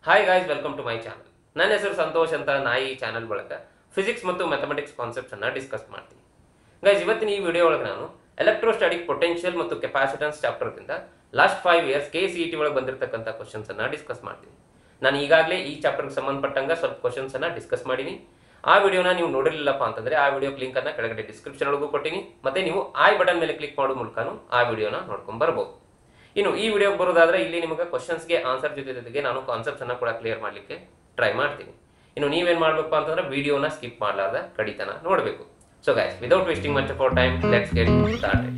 Hi guys welcome to my channel ನನ್ನ ಹೆಸರು ಸಂತೋಷ್ ಅಂತ ನಾ ಈ ಚಾನಲ್ ಬಳಕ ಫಿಸಿಕ್ಸ್ ಮತ್ತು ಮ್ಯಾಥಮೆಟಿಕ್ಸ್ ಕಾನ್ಸೆಪ್ಟ್ಸ್ ಅನ್ನ ಡಿಸ್ಕಸ್ ಮಾಡ್ತೀನಿ ಗೈಸ್ ಇವತ್ತಿನ ಈ ವಿಡಿಯೋ ಒಳಗೆ ನಾನು ಎಲೆಕ್ಟ್ರೋಸ್ಟಾಟಿಕ್ ಪೊಟೆನ್ಷಿಯಲ್ ಮತ್ತು ಕೆಪಾಸಿಟನ್ಸ್ ಚಾಪ್ಟರ್ದಿಂದ last five years K C E T ಒಳಗೆ ಬಂದಿರತಕ್ಕಂಥ ಕ್ವಶನ್ಸ್ ಅನ್ನ ಡಿಸ್ಕಸ್ ಮಾಡ್ತೀನಿ ನಾನು ಈಗಾಗಲೇ ಈ ಚಾಪ್ಟರ್ಗೆ ಸಂಬಂಧಪಟ್ಟಂಗ ಸ್ವಲ್ಪ ಕ್ವಶನ್ಸ್ ಅನ್ನ ಡಿಸ್ಕಸ್ ಮಾಡೀನಿ ಆ ವಿಡಿಯೋನ ನೀವು ನೋಡಿರಲಿಲ್ಲಪ್ಪ ಅಂತಂದ್ರೆ ಆ ವಿಡಿಯೋ ಲಿಂಕ್ ಅನ್ನ ಕೆಳಗಡೆ ಡಿಸ್ಕ್ರಿಪ್ಷನ್ ಒಳಗೂ ಕೊಟ್ಟಿನಿ ಮತ್ತೆ ನೀವು ಐ ಬಟನ್ ಮೇಲೆ ಕ್ಲಿಕ್ ಮಾಡೋ ಮೂಲಕನೂ ಆ ವಿಡಿಯೋನ ನೋಡ್ಕೊಂಡ್ ಬರ್ಬೋದು ಇನ್ನು ಈ ವಿಡಿಯೋಗೆ ಬರೋದಾದ್ರೆ ಇಲ್ಲಿ ನಿಮಗೆ ಕ್ವಶನ್ಸ್ಗೆ ಆನ್ಸರ್ ಜೊತೆ ಜೊತೆಗೆ ನಾನು ಕಾನ್ಸೆಪ್ಟ್ಸ್ ಅನ್ನ ಕೂಡ ಕ್ಲಿಯರ್ ಮಾಡ್ಲಿಕ್ಕೆ ಟ್ರೈ ಮಾಡ್ತೀನಿ ಇನ್ನು ನೀವೇನ್ ಮಾಡ್ಬೇಕು ಅಂತಂದ್ರೆ ವಿಡಿಯೋನ ಸ್ಕಿಪ್ ಮಾಡಲಾರ್ದ ಕಡಿತನ ನೋಡಬೇಕು so guys without wasting much for time let's get started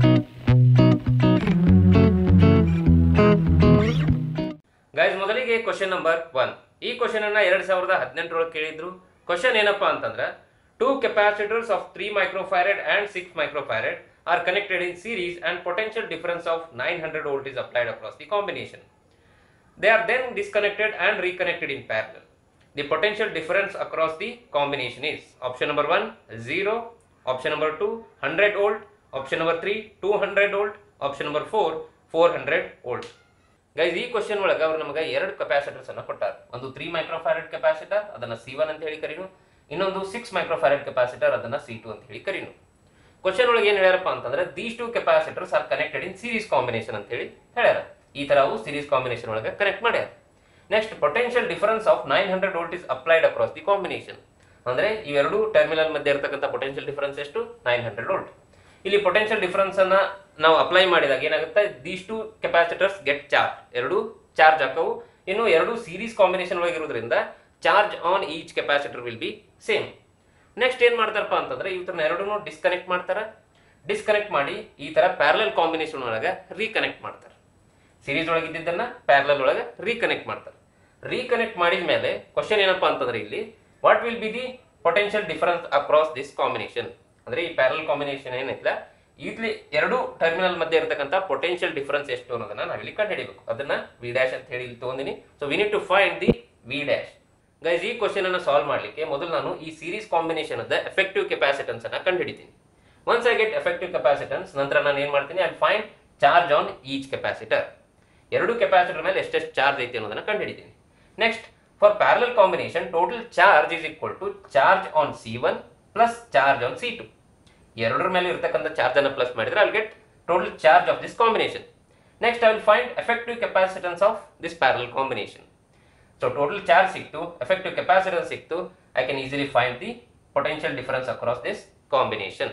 guys ಮೊದಲಿಗೆ ಕ್ವಶನ್ ನಂಬರ್ ಒನ್ ಈ ಕ್ವಶನ್ ಅನ್ನ ಎರಡ್ ಸಾವಿರದ ಹದಿನೆಂಟರೊಳಗೆ ಕೇಳಿದ್ರು ಕ್ವಶನ್ ಏನಪ್ಪಾ ಅಂತಂದ್ರೆ two capacitors of three microfarad and six microfarad are connected in series and potential difference of nine hundred volt is applied across the combination. They are then disconnected and reconnected in parallel. The potential difference across the combination is option number 1 0, option number 2 100 volt, option number 3 200 volt, option number 4 400 volt. Guys ಈ question ಒಳಗೆ ಅವ್ರು ನಮಗೆ ಎರಡು capacitors ಅನ್ನ ಕೊಟ್ಟಾರ ಒಂದು three microfarad capacitor ಅದನ್ನ C one ಅಂತ ಹೇಳಿ ಕರೀನು ಇನ್ನೊಂದು ಸಿಕ್ಸ್ ಮೈಕ್ರೋಫ್ಯಾರೆಡ್ ಕೆಪಾಸಿಟರ್ ಅದನ್ನ ಸಿ ಟು ಅಂತ ಹೇಳಿ ಕರೀನು ಕ್ವಶನ್ ಒಳಗೆ ಏನ್ ಹೇಳ್ಯಾರಪ್ಪ ಅಂತಂದ್ರೆ these two capacitors are connected in series combination ಅಂತ ಹೇಳಿ ಹೇಳ್ಯಾರ ಈ ತರ ಅವು ಸೀರೀಸ್ ಕಾಂಬಿನೇಷನ್ ಒಳಗೆ ಕನೆಕ್ಟ್ ಮಾಡ್ಯಾರ next potential difference of nine hundred volt is applied across the combination ಅಂದ್ರೆ ಇವೆರಡು ಟರ್ಮಿನಲ್ ಮಧ್ಯೆ ಇರತಕ್ಕಂಥ ಪೊಟೆನ್ಷಿಯಲ್ ಡಿಫರೆನ್ಸ್ ಎಷ್ಟು ನೈನ್ ಹಂಡ್ರೆಡ್ ವೋಲ್ಟ್ ಇಲ್ಲಿ ಪೊಟೆನ್ಷಿಯಲ್ ಡಿಫರೆನ್ಸ್ ಅನ್ನ ನಾವು ಅಪ್ಲೈ ಮಾಡಿದಾಗ ಏನಾಗುತ್ತೆ these two capacitors get charge ಎರಡು ಚಾರ್ಜ್ ಹಾಕವು ಇನ್ನು ಎರಡು ಸೀರೀಸ್ ಕಾಂಬಿನೇಷನ್ ಒಳಗಿರೋದ್ರಿಂದ charge on each capacitor will be same next ಏನ್ ಮಾಡ್ತಾರಪ್ಪ ಅಂತಂದ್ರೆ ಇವ್ರನ್ನ ಎರಡನ್ನೂ ಡಿಸ್ಕನೆಕ್ಟ್ ಮಾಡ್ತಾರ ಡಿಸ್ಕನೆಕ್ಟ್ ಮಾಡಿ ಈ ತರ ಪ್ಯಾರಲಲ್ ಕಾಂಬಿನೇಷನ್ ಒಳಗೆ ರೀಕನೆಕ್ಟ್ ಮಾಡ್ತಾರೆ ಸೀರೀಸ್ ಒಳಗೆ ಇದ್ದಿದ್ದನ್ನ ಪ್ಯಾರಲಲ್ ಒಳಗೆ ರೀಕನೆಕ್ಟ್ ಮಾಡ್ತಾರೆ ರೀಕನೆಕ್ಟ್ ಮಾಡಿದ ಮೇಲೆ ಕ್ವಶನ್ ಏನಪ್ಪಾ ಅಂತಂದ್ರೆ ಇಲ್ಲಿ what will be the potential difference across this combination ಅಂದ್ರೆ ಈ ಪ್ಯಾರಲ್ ಕಾಂಬಿನೇಷನ್ ಏನೈತಲ್ಲ ಇಲ್ಲಿ ಎರಡು ಟರ್ಮಿನಲ್ ಮಧ್ಯೆ ಇರತಕ್ಕಂಥ ಪೊಟೆನ್ಷಿಯಲ್ ಡಿಫರೆನ್ಸ್ ಎಷ್ಟು ಅನ್ನೋದನ್ನ ನಾವಿಲ್ಲಿ ಕಂಡುಹಿಡಿಬೇಕು ಅದನ್ನ ವಿ ಡ್ಯಾಶ್ ಅಂತ ಹೇಳಿ ಇಲ್ಲಿ ತಗೊಂಡಿನಿ so we need to find the V dash guys ಈ ಕ್ವಶನ್ ಅನ್ನ ಸಾಲ್ವ್ ಮಾಡಲಿಕ್ಕೆ ಮೊದಲು ನಾನು ಈ ಸೀರೀಸ್ ಕಾಂಬಿನೇಷನ್ ಅದ ಎಫೆಕ್ಟಿವ್ ಕೆಪಾಸಿಟನ್ಸ್ ಅನ್ನ ಕಂಡುಹಿಡಿತೀನಿ once I get effective capacitance ನಂತರ ನಾನು ಏನ್ ಮಾಡ್ತೀನಿ I find charge on each capacitor ಎರಡು ಕೆಪಾಸಿಟರ್ ಮೇಲೆ ಎಷ್ಟೆಷ್ಟು ಚಾರ್ಜ್ ಐತಿ ಅನ್ನೋದನ್ನ ಕಂಡುಹಿಡಿತೀನಿ next for parallel combination total charge is equal to charge on C one plus charge on C two ಎರಡರ ಮೇಲೆ ಇರತಕ್ಕಂಥ ಚಾರ್ಜ್ ಅನ್ನು ಪ್ಲಸ್ ಮಾಡಿದ್ರೆ I'll get total charge of this combination next I will find effective capacitance of this parallel combination so total charge ಸಿಕ್ತು effective capacitance ಸಿಕ್ತು I can easily find the potential difference across this combination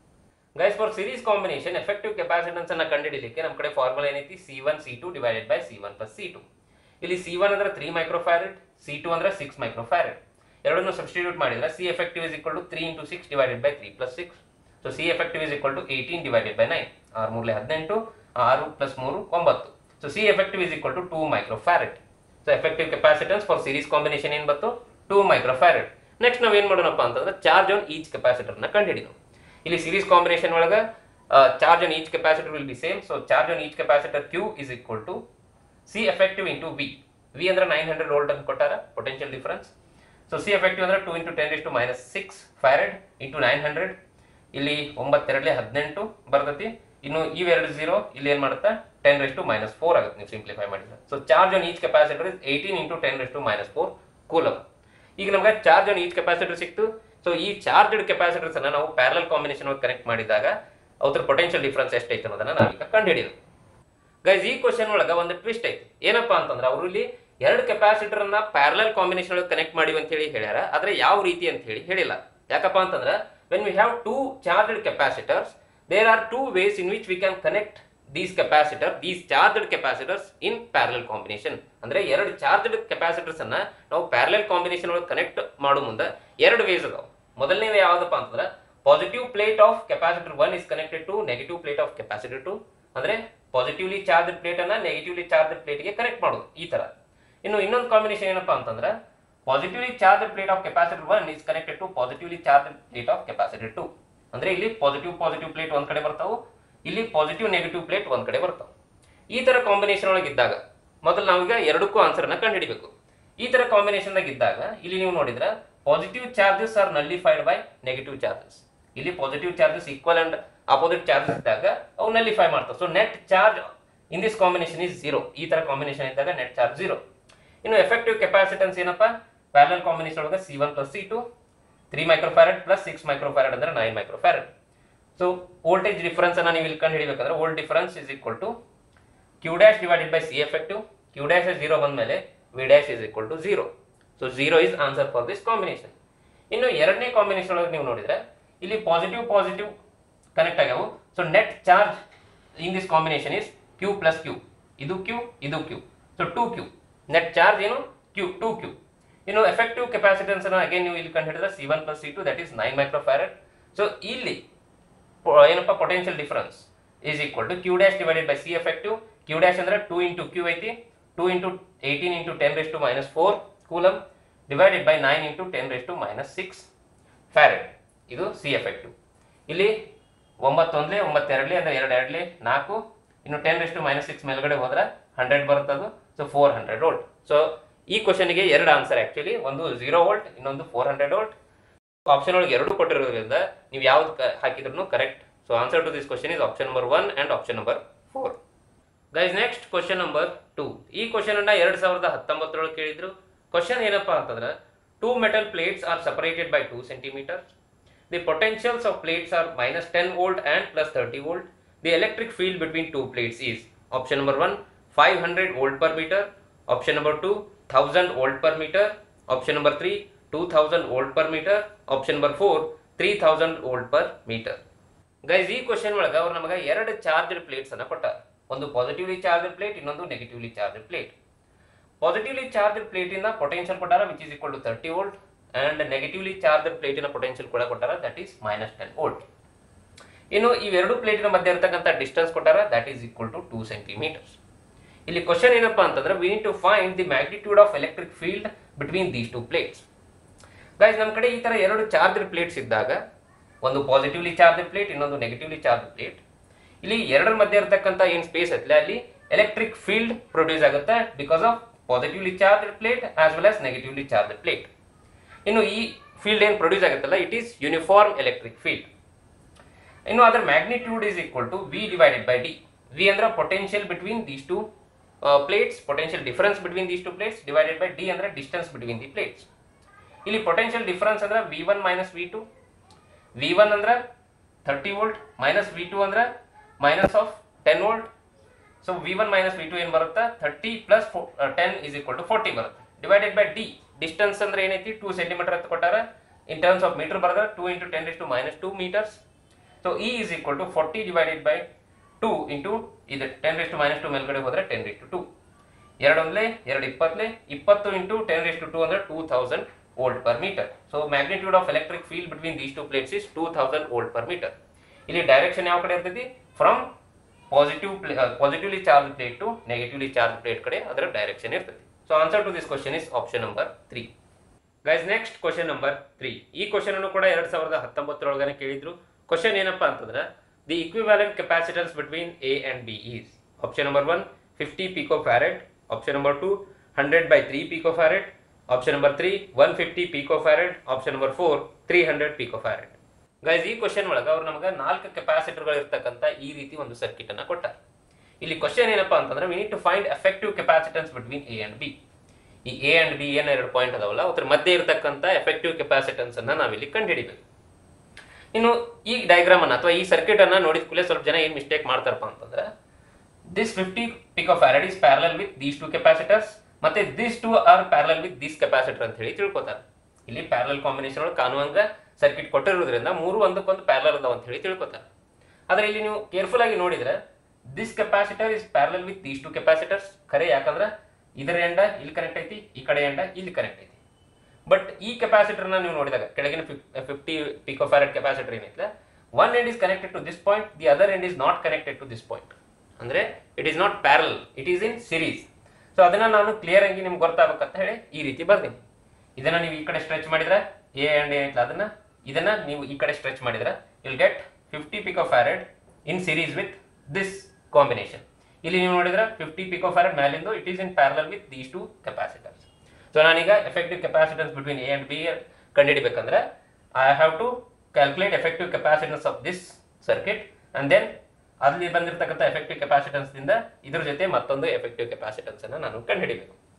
guys for series combination effective capacitance ಅನ್ನ ಕಂಡುಹಿಡಿಯಲಿಕ್ಕೆ ನಮ್ಮ ಕಡೆ formula ಏನೈತಿ C one C two divided by C one plus C two ಇಲ್ಲಿ C one ಅಂದ್ರೆ three microfarad C two ಅಂದ್ರೆ six microfarad ಎರಡನ್ನು substitute ಮಾಡಿದ್ರೆ C effective is equal to three into six divided by three plus six so C effective is equal to eighteen divided by nine ಆರು ಮೂರಲೆ ಹದಿನೆಂಟು ಆರು plus ಮೂರು ಒಂಬತ್ತು so C effective is equal to two microfarad so effective capacitance for series combination ಏನ್ ಬಂತು two microfarad next ನಾವ್ ಏನ್ ಮಾಡೋಣಪ್ಪ ಅಂತಂದ್ರೆ ಚಾರ್ಜ್ ಆನ್ ಈಚ್ ಕೆಪಾಸಿಟರ್ ನ ಕಂಡುಹಿಡಿದು ಇಲ್ಲಿ ಸೀರೀಸ್ ಕಾಂಬಿನೇಷನ್ ಒಳಗ charge on each capacitor will be same so charge on each capacitor Q is equal to C effective into V V ಅಂದ್ರೆ ನೈನ್ ಹಂಡ್ರೆಡ್ ವೋಲ್ಟ್ ಅಂತ ಕೊಟ್ಟಾರ potential difference so C effective ಅಂದ್ರೆ two into ten to minus six farad into nine hundred ಇಲ್ಲಿ ಒಂಬತ್ತೆರಡಲೆ ಹದಿನೆಂಟು ಬರ್ತೈತಿ ಇನ್ನು ಇವೆರಡು ಜೀರೋ ಇಲ್ಲಿ ಏನ್ ಮಾಡುತ್ತೆ ten raise to minus four ಆಗುತ್ತೆ ನೀವು ಸಿಂಪ್ಲಿಫೈ ಮಾಡಿದ್ರೆ so charge on each capacitor is eighteen into ten raise to minus four coulomb ಈಗ ನಮಗೆ ಚಾರ್ಜ್ ಆನ್ ಈಚ್ ಕೆಪಾಸಿಟರ್ ಸಿಕ್ತು ಸೊ ಈ ಚಾರ್ಜ್ಡ್ ಕೆಪಾಸಿಟರ್ಸ್ ಅನ್ನ ನಾವು ಪ್ಯಾರಲ್ ಕಾಂಬಿನೇಷನ್ ಕನೆಕ್ಟ್ ಮಾಡಿದಾಗ ಅವ್ರ ಪೊಟೆನ್ಷಿಯಲ್ ಡಿಫರೆನ್ಸ್ ಎಷ್ಟೈತೆ ಅನ್ನೋದನ್ನ ನಾವೀಗ ಕಂಡುಹಿಡಿಯೋದು ಗೈಸ್ ಈ ಕ್ವಶನ್ ಒಳಗ ಒಂದು ಟ್ವಿಸ್ಟ್ ಐತಿ ಏನಪ್ಪಾ ಅಂತಂದ್ರೆ ಅವರು ಇಲ್ಲಿ ಎರಡು ಕೆಪಾಸಿಟರ್ ಅನ್ನ ಪ್ಯಾರಲಲ್ ಕಾಂಬಿನೇಷನ್ ಒಳಗೆ ಕನೆಕ್ಟ್ ಮಾಡಿವಿ ಅಂತ ಹೇಳಿ ಹೇಳ್ಯಾರ ಆದ್ರೆ ಯಾವ ರೀತಿ ಅಂತ ಹೇಳಿ ಹೇಳಿಲ್ಲ ಯಾಕಪ್ಪ ಅಂತಂದ್ರೆ when we have two charged capacitors there are two ways in which we can connect these capacitor these charged capacitors in parallel combination ಅಂದ್ರೆ ಎರಡು ಚಾರ್ಜ್ಡ್ ಕೆಪಾಸಿಟರ್ಸ್ ಅನ್ನ ನಾವು ಪ್ಯಾರಲಲ್ ಕಾಂಬಿನೇಷನ್ ಒಳಗೆ ಕನೆಕ್ಟ್ ಮಾಡೋ ಮುಂದೆ ಎರಡು ವೇಸ್ ಅದಾವ ಮೊದಲನೇ ಯಾವ್ದಪ್ಪ ಅಂತಂದ್ರೆ positive plate of capacitor one is connected to negative plate of capacitor two ಅಂದ್ರೆ ಪಾಸಿಟಿವ್ಲಿ ಚಾರ್ಜ್ ಪ್ಲೇಟ್ ಅನ್ನ ನೆಗೆಟಿವ್ಲಿ ಚಾರ್ಜ್ ಪ್ಲೇಟ್ಗೆ ಕನೆಕ್ಟ್ ಮಾಡೋದು ಈ ತರ ಇನ್ನು ಇನ್ನೊಂದು ಕಾಂಬಿನೇಷನ್ ಏನಪ್ಪಾ ಅಂತಂದ್ರೆ positively charge plate of capacitor one is connected to positively charge plate of capacitor two ಅಂದ್ರೆ ಇಲ್ಲಿ ಪಾಸಿಟಿವ್ ಪಾಸಿಟಿವ್ ಪ್ಲೇಟ್ ಒಂದ್ ಕಡೆ ಬರ್ತಾವು ಇಲ್ಲಿ ಪಾಸಿಟಿವ್ ನೆಗೆಟಿವ್ ಪ್ಲೇಟ್ ಒಂದ್ ಕಡೆ ಬರ್ತಾವೆ ಈ ತರ ಕಾಂಬಿನೇಷನ್ ಒಳಗೆ ಇದ್ದಾಗ ಮೊದಲು ನಾವೀಗ ಎರಡಕ್ಕೂ ಆನ್ಸರ್ ಅನ್ನ ಕಂಡುಹಿಡಿಬೇಕು ಈ ತರ ಕಾಂಬಿನೇಷನ್ ಇದ್ದಾಗ ಇಲ್ಲಿ ನೀವು ನೋಡಿದ್ರೆ positive charges are nullified by negative charges ಇಲ್ಲಿ positive charges equal and opposite charges ಇದ್ದಾಗ ಅವು ನಲ್ಲಿಫೈ ಮಾಡ್ತಾವೆ so net charge in this combination is zero ಈ ತರ ಕಾಂಬಿನೇಷನ್ ಇದ್ದಾಗ ನೆಟ್ ಚಾರ್ಜ್ ಜೀರೋ ಇನ್ನು ಎಫೆಕ್ಟಿವ್ ಕೆಪಾಸಿಟನ್ಸ್ ಏನಪ್ಪ ಪ್ಯಾರಲ್ ಕಾಂಬಿನೇಷನ್ ಒಳಗೆ C one plus C two three microfarad plus six microfarad ಅಂದ್ರೆ nine microfarad so voltage difference ಅನ್ನ ನೀವು ಇಲ್ಲಿ ಕಂಡು ಹಿಡಿಬೇಕಂದ್ರೆ volt difference is equal to Q dash divided by C effective Q dash zero ಬಂದ್ಮೇಲೆ V dash is equal to zero so zero is answer for this combination ಇನ್ನು ಎರಡನೇ combination ಒಳಗೆ ನೀವು ನೋಡಿದ್ರೆ ಇಲ್ಲಿ ಪಾಸಿಟಿವ್ ಪಾಸಿಟಿವ್ ಕನೆಕ್ಟ್ ಆಗ್ಯಾವು so net charge in this combination is Q plus Q ಇದು Q ಇದು Q so two Q net charge ಏನು ಕ್ಯೂ ಟೂ ಕ್ಯೂ ಇನ್ನು ಎಫೆಕ್ಟಿವ್ ಕೆಪಾಸಿಟನ್ಸ್ ಅನ್ನು ಅಗೇನ್ ನೀವು ಇಲ್ಲಿ ಕಂಡು ಹಿಡಿದ್ರೆ C one plus C to that is nine microfarad so ಇಲ್ಲಿ po- ಏನಪ್ಪ potential difference is equal to Q dash divided by C effective Q dash ಅಂದ್ರೆ ಟೂ ಇಂಟು ಕ್ಯೂ ಐತಿ two into eighteen into ten raise to minus four coulomb divided by nine into ten raise to minus six farad ಇದು C effective ಇಲ್ಲಿ ಒಂಬತ್ತೊಂದಲೇ ಒಂಬತ್ತೆರಡಲಿ ಅಂದ್ರೆ ಎರಡು ಎರಡಲಿ ನಾಲ್ಕು ಇನ್ನು ten raise to minus six ಮೇಲ್ಗಡೆ ಹೋದ್ರೆ ಹಂಡ್ರೆಡ್ ಬರುತ್ತದು so four hundred volt so ಈ ಕ್ವಶನ್ಗೆ ಎರಡು ಆನ್ಸರ್ ಆಕ್ಚುಲಿ ಒಂದು ಜೀರೋ ವೋಲ್ಟ್ ಇನ್ನೊಂದು ಫೋರ್ ಹಂಡ್ರೆಡ್ ವೋಲ್ಟ್ ಆಪ್ಷನ್ ಒಳಗೆ ಎರಡು ಕೊಟ್ಟಿರೋದ್ರಿಂದ ನೀವು ಯಾವ್ದು ಕ- ಹಾಕಿದ್ರು correct so answer to this question is option number one and option number four guys next question number two ಈ ಕ್ವಶನ್ ಅನ್ನ ಎರಡ್ ಸಾವಿರದ ಹತ್ತೊಂಬತ್ತರೊಳಗೆ ಕೇಳಿದ್ರು ಕ್ವಶನ್ ಏನಪ್ಪಾ ಅಂತಂದ್ರೆ two metal plates are separated by two centimetre the potentials of plates are minus ten volt and plus thirty volt the electric field between two plates is option number one five hundred volt per metre option number two thousand volt per metre option number three two thousand volt per metre option number four three thousand volt per metre guys ಈ question ಒಳಗೆ ಅವ್ರು ನಮಗೆ ಎರಡು charged plates ಅನ್ನ ಕೊಟ್ಟಾರ ಒಂದು positively charged plate ಇನ್ನೊಂದು negatively charged plate positively charged plate ಇಂದ ಪೊಟೆನ್ಷಿಯಲ್ ಕೊಟ್ಟಾರ which is equal to thirty volt and negatively charged ಪ್ಲೇಟಿನ ಪೊಟೆನ್ಷಿಯಲ್ ಕೂಡ ಕೊಟ್ಟಾರ that is minus ten volt ಇನ್ನು ಇವೆರಡು ಪ್ಲೇಟಿನ ಮಧ್ಯೆ ಇರತಕ್ಕಂಥ ಡಿಸ್ಟೆನ್ಸ್ ಕೊಟ್ಟಾರ that is equal to two centimetres ಇಲ್ಲಿ ಕ್ವಶನ್ ಏನಪ್ಪಾ ಅಂತಂದ್ರೆ we need to find the magnitude of electric field between these two plates guys ನಮ್ಮ ಕಡೆ ಈ ತರ ಎರಡು ಚಾರ್ಜ್ಡ್ ಪ್ಲೇಟ್ಸ್ ಇದ್ದಾಗ ಒಂದು ಪಾಸಿಟಿವ್ಲಿ ಚಾರ್ಜ್ ಪ್ಲೇಟ್ ಇನ್ನೊಂದು ನೆಗೆಟಿವ್ಲಿ ಚಾರ್ಜ್ ಪ್ಲೇಟ್ ಇಲ್ಲಿ ಎರಡರ ಮಧ್ಯೆ ಇರತಕ್ಕಂಥ ಏನು ಸ್ಪೇಸ್ ಐತಲ್ಲ ಅಲ್ಲಿ ಎಲೆಕ್ಟ್ರಿಕ್ ಫೀಲ್ಡ್ ಪ್ರೊಡ್ಯೂಸ್ ಆಗುತ್ತೆ because of positively charge plate as well as negatively charge plate ಇನ್ನು ಈ ಫೀಲ್ಡ್ ಏನು ಪ್ರೊಡ್ಯೂಸ್ ಆಗುತ್ತಲ್ಲ it is uniform electric field ಇನ್ನು ಅದರ magnitude is equal to V divided by D V ಅಂದ್ರೆ potential between these two plates potential difference between these two plates divided by D ಅಂದ್ರೆ distance between the plates ಇಲ್ಲಿ potential difference ಅಂದ್ರೆ V one minus V two V one ಅಂದ್ರೆ thirty volt minus V to ಅಂದ್ರೆ minus of ten volt so V one minus V two ಏನು ಬರುತ್ತೆ thirty plus ten is equal to forty ಬರುತ್ತೆ divided by D distance ಅಂದ್ರೆ ಏನೈತಿ two centimetre ಅಂತ ಕೊಟ್ಟಾರ in terms of metre ಬರೆದ್ರೆ two into ten is to minus two metres so E is equal to forty divided by two into ಇದು ten raise to minus two ಮೇಲ್ಗಡೆ ಹೋದ್ರೆ ten raise to two ಎರಡೊಂದ್ಲೆ ಎರಡು ಇಪ್ಪತ್ತಲೆ ಇಪ್ಪತ್ತು into ten raise to two ಅಂದ್ರೆ two thousand volt per metre so magnitude of electric field between these two plates is two thousand volt per metre ಇಲ್ಲಿ direction ಯಾವ ಕಡೆ ಇರ್ತೈತಿ from positive positively charge plate to negatively charge plate ಕಡೆ ಅದರ direction ಇರ್ತೈತಿ so answer to this question is option number three guys next question number three ಈ question ಅನ್ನು ಕೂಡ ಎರಡ್ ಸಾವಿರದ ಹತ್ತೊಂಬತ್ತರೊಳಗನೆ ಕೇಳಿದ್ರು ಕ್ವಶನ್ ಏನಪ್ಪಾ ಅಂತಂದ್ರೆ the equivalent capacitance between A and B is option number one fifty pico farad option number two hundred by three pico farad option number three one fifty pico farad option number four three hundred pico farad guys ಈ question ಒಳಗೆ ಅವ್ರು ನಮಗೆ ನಾಲ್ಕು ಕೆಪಾಸಿಟರ್ಗಳು ಇರ್ತಕ್ಕಂಥ ಈ ರೀತಿ ಒಂದು ಸರ್ಕಿಟ್ ಅನ್ನ ಕೊಟ್ಟಾರೆ ಇಲ್ಲಿ ಕ್ವಶನ್ ಏನಪ್ಪಾ ಅಂತಂದ್ರೆ we need to find effective capacitance between A and B ಈ ಎ ಅಂಡ್ ಬಿ ಏನ್ ಎರಡು ಪಾಯಿಂಟ್ ಅದಾವಲ್ಲ ಅದ್ರ ಮಧ್ಯೆ ಇರತಕ್ಕಂಥ ಎಫೆಕ್ಟಿವ್ ಕೆಪಾಸಿಟನ್ಸ್ ಅನ್ನ ನಾವಿಲ್ಲಿ ಕಂಡುಹಿಡಿಬೇಕು ಇನ್ನು ಈ ಡಯಾಗ್ರಾಮ್ ಅನ್ನ ಅಥವಾ ಈ ಸರ್ಕ್ಯೂಟ್ ಅನ್ನ ನೋಡಿದ ಕೂಡಲೇ ಸ್ವಲ್ಪ ಜನ ಏನ್ ಮಿಸ್ಟೇಕ್ ಮಾಡ್ತಾರಪ್ಪ ಅಂತಂದ್ರೆ this fifty pico farad is parallel with these two capacitors ಮತ್ತೆ this two are parallel with this capacitor ಅಂತ ಹೇಳಿ ತಿಳ್ಕೊತಾರೆ ಇಲ್ಲಿ ಪ್ಯಾರಲಲ್ ಕಾಂಬಿನೇಷನ್ ಒಳಗೆ ಕಾಣುವಂಗ ಸರ್ಕ್ಯೂಟ್ ಕೊಟ್ಟಿರೋದ್ರಿಂದ ಮೂರು ಒಂದಕ್ಕೊಂದು ಪ್ಯಾರಲಲ್ ಅದಾವ ಅಂತ ಹೇಳಿ ತಿಳ್ಕೊತಾರೆ ಆದ್ರೆ ಇಲ್ಲಿ ನೀವು ಕೇರ್ಫುಲ್ ಆಗಿ ನೋಡಿದ್ರೆ this capacitor is parallel with these two capacitors ಖರೆ ಯಾಕಂದ್ರೆ ಇದರ ಎಂಡ ಇಲ್ಲಿ ಕನೆಕ್ಟ್ ಐತಿ ಈ ಕಡೆ ಎಂಡ ಇಲ್ಲಿ ಕನೆಕ್ಟ್ ಐತಿ ಬಟ್ ಈ ಕೆಪಾಸಿಟರ್ನ ನೀವು ನೋಡಿದಾಗ ಕೆಳಗಿನ ಫಿಫ್ಟಿ ಪಿಕೋಫ್ಯಾರೆಡ್ ಕೆಪಾಸಿಟರ್ ಏನೈತೆ one end is connected to this point the other end is not connected to this point ಅಂದ್ರೆ it is not parallel it is in series so ಅದನ್ನ ನಾನು ಕ್ಲಿಯರ್ ಆಗಿ ನಿಮ್ಗೆ ಗೊತ್ತಾಗಬೇಕಂತ ಹೇಳಿ ಈ ರೀತಿ ಬರ್ತೀನಿ ಇದನ್ನ ನೀವು ಈ ಕಡೆ ಸ್ಟ್ರೆಚ್ ಮಾಡಿದ್ರೆ ಎ ಅಂಡ್ ಏನೈತಲ್ಲ ಅದನ್ನ ಇದನ್ನ ನೀವು ಈ ಕಡೆ ಸ್ಟ್ರೆಚ್ ಮಾಡಿದ್ರೆ will get fifty picofarad in series with this combination ಇಲ್ಲಿ ನೀವು ನೋಡಿದ್ರೆ ಫಿಫ್ಟಿ ಪಿಕೋಫ್ಯಾರೆಡ್ ಮ್ಯಾಲಿಂದು it is in parallel with these two capacitors so ನಾನೀಗ effective capacitance between A and B ಕಂಡುಹಿಡಿಬೇಕಂದ್ರೆ I have to calculate effective capacitance of this circuit and then ಅಲ್ಲಿ ಬಂದಿರತಕ್ಕಂಥ effective capacitance ದಿಂದ ಇದ್ರ ಜೊತೆ ಮತ್ತೊಂದು ಎಫೆಕ್ಟಿವ್ ಕೆಪಾಸಿಟನ್ಸ್ ಅನ್ನ ನಾನು ಕಂಡುಹಿಡಿಬೇಕು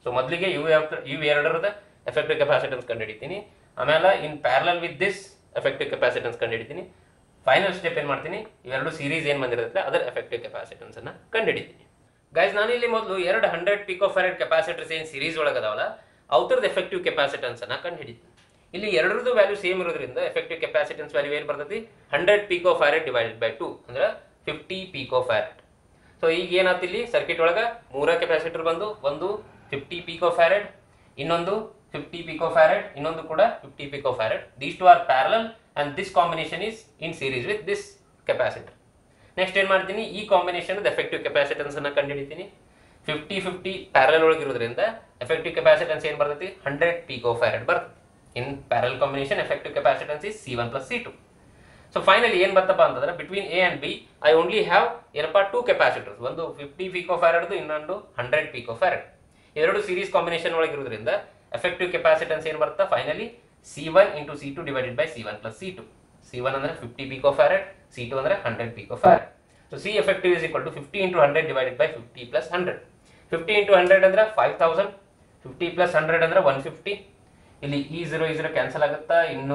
ಸೊ ಮೊದಲಿಗೆ ಇವು ಯಾವ ಇವು ಎರಡರದ ಎಫೆಕ್ಟಿವ್ ಕೆಪಾಸಿಟನ್ಸ್ ಕಂಡುಹಿಡಿತೀನಿ ಆಮೇಲೆ in parallel with this effective capacitance ಕಂಡುಹಿಡಿತೀನಿ ಫೈನಲ್ ಸ್ಟೆಪ್ ಏನು ಮಾಡ್ತೀನಿ ಇವೆರಡು ಸೀರೀಸ್ ಏನು ಬಂದಿರುತ್ತೆ ಅದರ ಎಫೆಕ್ಟಿವ್ ಕೆಪಾಸಿಟನ್ಸ್ ಅನ್ನ ಕಂಡುಹಿಡಿತೀನಿ ಗೈಸ್ ನಾನು ಇಲ್ಲಿ ಮೊದಲು ಎರಡು ಹಂಡ್ರೆಡ್ ಪಿಕೋ ಫೆರೆಡ್ ಕೆಪಾಸಿಟರ್ಸ್ ಏನು ಸೀರೀಸ್ ಒಳಗದಾವಲ್ಲ ಅವ್ರದ್ದು ಎಫೆಕ್ಟಿವ್ ಕೆಪಾಸಿಟನ್ಸ್ ಅನ್ನ ಕಂಡುಹಿಡಿತೀನಿ ಇಲ್ಲಿ ಎರಡರದ್ದು ವ್ಯಾಲ್ಯೂ ಸೇಮ್ ಇರೋದ್ರಿಂದ ಎಫೆಕ್ಟಿವ್ ಕೆಪಾಸಿಟನ್ಸ್ ವ್ಯಾಲ್ಯೂ ಏನು ಬರ್ತೈತಿ hundred pico farad divided by two ಅಂದ್ರೆ ಫಿಫ್ಟಿ ಪಿಕೋ ಫೈರೆಡ್ ಸೊ ಈಗ ಏನಾಯ್ತು ಇಲ್ಲಿ ಸರ್ಕಿಟ್ ಒಳಗೆ ಮೂರ ಕೆಪಾಸಿಟರ್ ಬಂದು ಒಂದು ಫಿಫ್ಟಿ ಪಿಕೋ ಫ್ಯಾರೆಡ್ ಇನ್ನೊಂದು ಫಿಫ್ಟಿ ಪಿಕೋ ಫ್ಯಾರೆಡ್ ಇನ್ನೊಂದು ಕೂಡ fifty pico farad these two are parallel and this combination is in series with this capacitor next ಏನು ಮಾಡ್ತೀನಿ ಈ ಕಾಂಬಿನೇಷನ್ ಎಫೆಕ್ಟಿವ್ ಕೆಪಾಸಿಟನ್ಸ್ ಅನ್ನ ಕಂಡುಹಿಡಿತೀನಿ ಫಿಫ್ಟಿ ಫಿಫ್ಟಿ ಪ್ಯಾರಲ್ ಒಳಗಿರೋದ್ರಿಂದ ಎಫೆಕ್ಟಿವ್ ಕೆಪಾಸಿಟನ್ಸ್ ಏನು ಬರ್ತೈತಿ ಹಂಡ್ರೆಡ್ ಪಿಕೋ ಫ್ಯಾರೆಡ್ ಬರ್ತದೆ in parallel combination effective capacitance is C one plus C two so finally ಏನ್ ಬರ್ತಪ್ಪ ಅಂತಂದ್ರೆ between A and B I only have ಏನಪ್ಪ ಟೂ ಕೆಪಾಸಿಟರ್ಸ್ ಒಂದು ಫಿಫ್ಟಿ ಪಿಕೋ ಫ್ಯಾರಡ್ದು ಇನ್ನೊಂದು ಹಂಡ್ರೆಡ್ ಪಿಕೋ ಫ್ಯಾರಡ್ ಎರಡು ಸೀರೀಸ್ ಕಾಂಬಿನೇಷನ್ ಒಳಗಿರೋದ್ರಿಂದ ಎಫೆಕ್ಟಿವ್ ಕೆಪಾಸಿಟನ್ಸ್ ಏನು ಬರುತ್ತೆ finally C one into C two divided by C one plus C two C one ಅಂದ್ರೆ fifty pico farad C two ಅಂದ್ರೆ hundred pico farad so C effective is equal to fifty into hundred divided by fifty plus hundred fifty into hundred ಅಂದ್ರೆ five thousand fifty plus hundred ಅಂದ್ರೆ one fifty ಇಲ್ಲಿ ಈ zero ಈ zero cancel ಆಗುತ್ತಾ ಇನ್ನು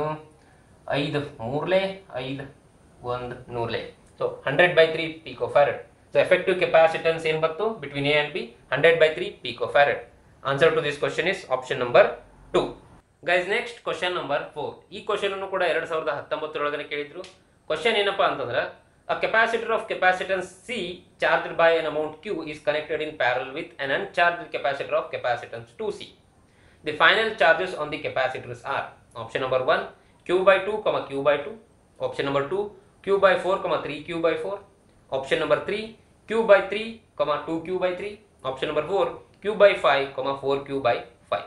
ಐದು ಮೂರ್ಲೆ ಐದು ಒಂದು ನೂರ್ಲೆ so hundred by three pico farad so effective capacitance ಏನು ಬಂತು between A and B hundred by three pico farad answer to this question is option number two guys next question number four ಈ question ಅನ್ನು ಕೂಡ ಎರಡ್ ಸಾವಿರದ ಹತ್ತೊಂಬತ್ತರೊಳಗನೆ ಕೇಳಿದ್ರು question ಏನಪ್ಪಾ ಅಂತಂದ್ರೆ a capacitor of capacitance C charged by an amount Q is connected in parallel with an uncharged capacitor of capacitance 2C. The final charges on the capacitors are option number 1 Q by 2 comma Q by 2 option number 2 Q by 4 comma 3 Q by 4 option number 3 Q by 3 comma 2 Q by 3 option number 4 Q by 5 comma 4 Q by 5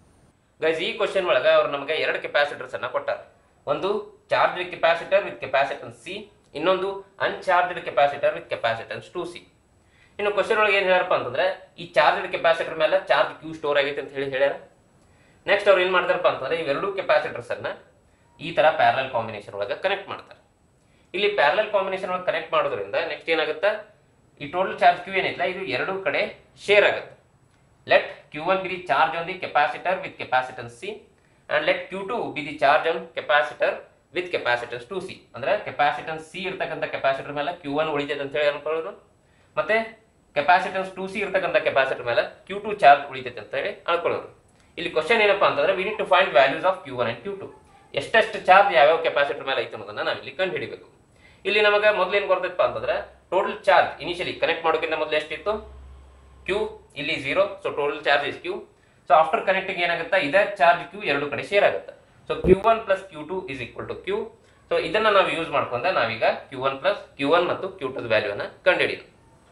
guys ಈ question ಒಳಗೆ ಅವ್ರು ನಮಗೆ ಎರಡು capacitors ಅನ್ನ ಕೊಟ್ಟಾರ ಒಂದು charged capacitor with capacitance C ಇನ್ನೊಂದು uncharged capacitor with capacitance two C ಇನ್ನು ಕ್ವಶನ್ ಒಳಗೆ ಏನು ಹೇಳ್ಯಾರಪ್ಪ ಅಂತಂದ್ರೆ ಈ ಚಾರ್ಜ್ಡ್ ಕೆಪಾಸಿಟರ್ ಮೇಲೆ ಚಾರ್ಜ್ ಕ್ಯೂ ಸ್ಟೋರ್ ಆಗೈತೆ ಅಂತ ಹೇಳಿ ಹೇಳ್ಯಾರ ನೆಕ್ಸ್ಟ್ ಅವ್ರು ಏನು ಮಾಡ್ತಾರಪ್ಪ ಅಂತಂದ್ರೆ ಇವೆರಡು ಕೆಪಾಸಿಟರ್ಸ್ ಅನ್ನ ಈ ತರ ಪ್ಯಾರಲಲ್ ಕಾಂಬಿನೇಷನ್ ಒಳಗೆ ಕನೆಕ್ಟ್ ಮಾಡ್ತಾರೆ ಇಲ್ಲಿ ಪ್ಯಾರಲಲ್ ಕಾಂಬಿನೇಷನ್ ಒಳಗೆ ಕನೆಕ್ಟ್ ಮಾಡೋದ್ರಿಂದ ನೆಕ್ಸ್ಟ್ ಏನಾಗುತ್ತೆ ಈ ಟೋಟಲ್ ಚಾರ್ಜ್ ಕ್ಯೂ ಏನೈತಲ್ಲ ಇದು ಎರಡೂ ಕಡೆ ಶೇರ್ ಆಗುತ್ತೆ let q1 be the charge on the capacitor with capacitance c and let q2 be the charge on capacitor with capacitance 2c ಅಂದ್ರೆ capacitance c ಇರ್ತಕ್ಕಂಥ ಕೆಪಾಸಿಟರ್ ಮೇಲೆ q1 ಉಳಿತೈತೆ ಅಂತ ಹೇಳಿ ಅನ್ಕೊಳ್ಳೋದು ಮತ್ತೆ ಕೆಪಾಸಿಟನ್ಸ್ 2c ಇರ್ತಕ್ಕಂಥ ಕೆಪಾಸಿಟರ್ ಮೇಲೆ q2 ಚಾರ್ಜ್ ಉಳಿತೈತೆ ಅಂತ ಹೇಳಿ ಅನ್ಕೊಳ್ಳೋದು ಇಲ್ಲಿ ಕ್ವಶನ್ ಏನಪ್ಪಾ ಅಂತಂದ್ರೆ we need to find values of q1 and q2 ಎಷ್ಟೆಷ್ಟು ಚಾರ್ಜ್ ಯಾವ್ಯಾವ ಕೆಪಾಸಿಟರ್ ಮೇಲೆ ಐತೆ ಅನ್ನೋದನ್ನ ನಾವು ಇಲ್ಲಿ ಕಂಡು ಹಿಡಿಬೇಕು ಇಲ್ಲಿ ನಮಗೆ ಮೊದಲು ಏನು ಬರ್ತೈತಪ್ಪ ಅಂತಂದ್ರೆ ಟೋಟಲ್ ಚಾರ್ಜ್ ಇನಿಷಿಯಲಿ ಕನೆಕ್ಟ್ ಮಾಡೋಕ್ಕಿಂತ ಮೊದಲು ಎಷ್ಟಿತ್ತು ಕ್ಯೂ ಇಲ್ಲಿ zero so total charge is Q so after connecting ಏನಾಗುತ್ತೆ ಇದೇ ಚಾರ್ಜ್ ಕ್ಯೂ ಎರಡು ಕಡೆ ಶೇರ್ ಆಗುತ್ತೆ so Q one plus Q two is equal to Q so ಇದನ್ನ ನಾವು ಯೂಸ್ ಮಾಡ್ಕೊಂಡ ನಾವೀಗ Q one plus Q one ಮತ್ತು ಕ್ಯೂ ಟು ವ್ಯಾಲ್ಯೂನ ಕಂಡುಹಿಡಿಯೋದು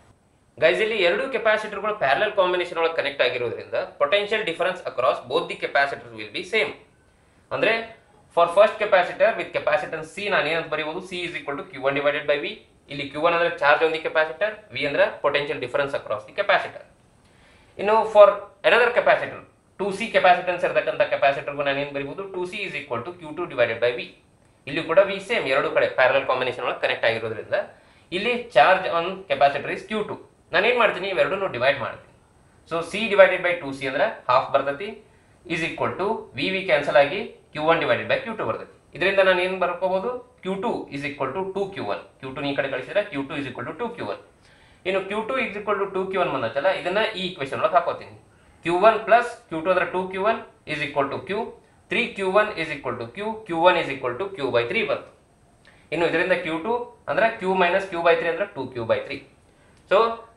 ಗೈಸ್ ಇಲ್ಲಿ ಎರಡು ಕೆಪಾಸಿಟರ್ಗಳು ಪ್ಯಾರಲಲ್ ಕಾಂಬಿನೇಷನ್ ಒಳಗೆ ಕನೆಕ್ಟ್ ಆಗಿರೋದ್ರಿಂದ potential difference across both the capacitor will be same ಅಂದ್ರೆ for first capacitor with capacitance C ನಾನು ಏನಂತ ಬರೀಬಹುದು C is equal to Q one divided by V ಇಲ್ಲಿ ಕ್ಯೂ ಒನ್ ಅಂದ್ರೆ charge on the capacitor V ಅಂದ್ರೆ potential difference across the capacitor ಇನ್ನು for another capacitor two C capacitance ಇರತಕ್ಕಂಥ ಕೆಪಾಸಿಟರ್ಗೂ ನಾನು ಏನು ಬರೀಬಹುದು two C is equal to Q two divided by V ಇಲ್ಲಿ ಕೂಡ ವಿ ಸೇಮ್ ಎರಡು ಕಡೆ ಪ್ಯಾರಲ್ ಕಾಂಬಿನೇಷನ್ ಒಳಗೆ ಕನೆಕ್ಟ್ ಆಗಿರೋದ್ರಿಂದ ಇಲ್ಲಿ charge on capacitor is Q two ನಾನು ಏನು ಮಾಡ್ತೀನಿ ಇವೆರಡನ್ನು ಡಿವೈಡ್ ಮಾಡ್ತೀನಿ so C divided by two C ಅಂದ್ರೆ ಹಾಫ್ ಬರ್ತೈತಿ is equal to V V cancel ಆಗಿ Q one divided by Q two ಬರ್ತೈತಿ ಇದರಿಂದ ನಾನು ಏನು ಬರ್ಕೋಬಹುದು Q two is equal to two Q one Q two ಈ ಕಡೆ ಕಳಿಸಿದ್ರೆ Q two is equal to two Q one ಇನ್ನು Q two is equal to two Q one ಬಂದತ್ತಲ್ಲ ಇದನ್ನ ಈ ಇಕ್ವೇಶನ್ ಒಳಗೆ ಹಾಕೋತೀನಿ Q one plus Q two ಅಂದ್ರೆ two Q one is equal to Q three Q one is equal to Q Q one is equal to Q by three ಬಂತು ಇನ್ನು ಇದರಿಂದ Q two ಅಂದ್ರೆ Q minus Q by three ಅಂದ್ರೆ two Q by three so